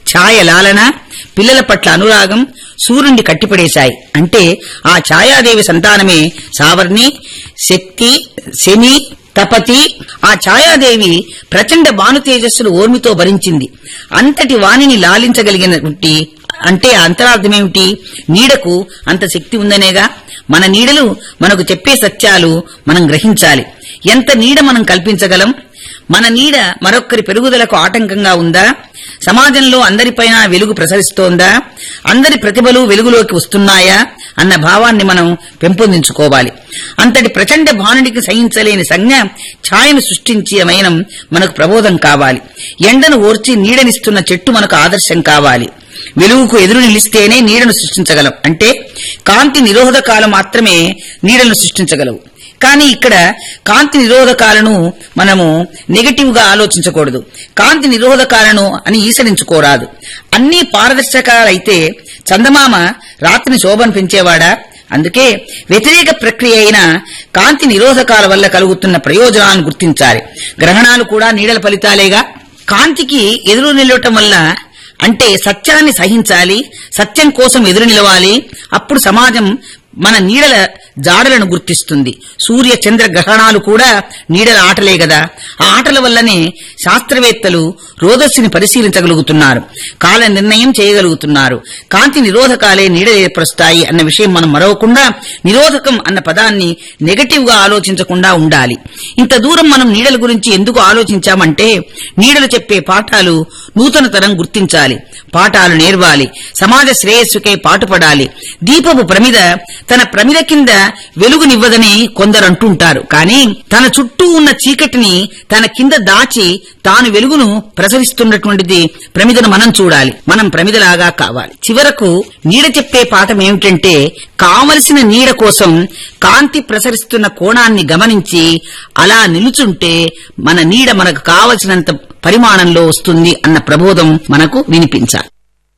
ఛాయ లాలన పిల్లల పట్ల అనురాగం సూర్యుడిని కట్టిపడేశాయి అంటే ఆ ఛాయాదేవి సంతానమే సావర్ణి శక్తి శని తపతి ఆ ఛాయాదేవి ప్రచండ భాను తేజస్సును ఓర్మితో భరించింది అంతటి వాణిని లాలించగలిగినటువంటి అంటే ఆ అంతరార్థమేమిటి నీడకు అంత శక్తి ఉందనేగా మన నీడలు మనకు చెప్పే సత్యాలు మనం గ్రహించాలి ఎంత నీడ మనం కల్పించగలం మన నీడ మరొక్కరి పెరుగుదలకు ఆటంకంగా ఉందా సమాజంలో అందరిపైన వెలుగు ప్రసరిస్తోందా అందరి ప్రతిభలు వెలుగులోకి వస్తున్నాయా అన్న భావాన్ని మనం పెంపొందించుకోవాలి అంతటి ప్రచండ భానుడికి సహించలేని సంజ్ఞ ఛాయను సృష్టించి మైనం మనకు ప్రబోధం కావాలి ఎండను ఓర్చి నీడనిస్తున్న చెట్టు మనకు ఆదర్శం కావాలి వెలుగుకు ఎదురు నిలిస్తేనే నీడను సృష్టించగలం అంటే కాంతి నిరోధకాలు మాత్రమే నీడను సృష్టించగలవు కానీ ఇక్కడ కాంతి నిరోధకాలను మనము నెగటివ్ గా ఆలోచించకూడదు కాంతి నిరోధకాలను అని ఈసరించుకోరాదు అన్ని పారదర్శకాలైతే చందమామ రాత్రిని శోభను పెంచేవాడా అందుకే వ్యతిరేక ప్రక్రియ అయిన కాంతి నిరోధకాల వల్ల కలుగుతున్న ప్రయోజనాలను గుర్తించాలి గ్రహణాలు కూడా నీడల ఫలితాలేగా కాంతికి ఎదురు నిలవటం వల్ల అంటే సత్యాన్ని సహించాలి సత్యం కోసం ఎదురు నిలవాలి అప్పుడు సమాజం మన నీడల జాడలను గుర్తిస్తుంది సూర్య చంద్ర గ్రహణాలు కూడా నీడల ఆటలే గదా ఆ ఆటల వల్లనే శాస్త్రవేత్తలు రోదస్సుని పరిశీలించగలుగుతున్నారు కాల నిర్ణయం చేయగలుగుతున్నారు కాంతి నిరోధకాలే నీడ ఏర్పరుస్తాయి అన్న విషయం మనం మరవకుండా నిరోధకం అన్న పదాన్ని నెగటివ్ గా ఆలోచించకుండా ఉండాలి ఇంత దూరం మనం నీడల గురించి ఎందుకు ఆలోచించామంటే నీడలు చెప్పే పాఠాలు నూతనతరం గుర్తించాలి పాఠాలు నేర్వాలి సమాజ శ్రేయస్సుకై పాటుపడాలి దీపపు ప్రమిద తన ప్రమిద కింద వెలుగునివ్వదని కొందరు అంటుంటారు కానీ తన చుట్టూ ఉన్న చీకటిని తన కింద దాచి తాను వెలుగును ప్రసరిస్తున్నటువంటిది ప్రమిదను మనం చూడాలి మనం ప్రమిదలాగా కావాలి చివరకు నీడ చెప్పే పాఠం ఏమిటంటే కావలసిన నీడ కోసం కాంతి ప్రసరిస్తున్న కోణాన్ని గమనించి అలా నిలుచుంటే మన నీడ మనకు కావలసినంత పరిమాణంలో వస్తుంది అన్న ప్రబోధం మనకు వినిపించాలి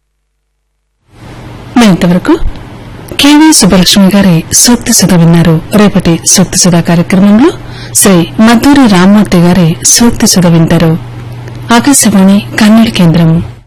మా ఇంతవరకు కేవీ సుబ్బలక్ష్మి గారి సూక్తి సుధ విన్నారు రేపటి సూక్తి సుధ కార్యక్రమంలో శ్రీ మద్దూరి రామ్మూర్తి గారి సూక్తి సుధ వింటారు ఆకాశవాణి కన్నడ కేంద్రం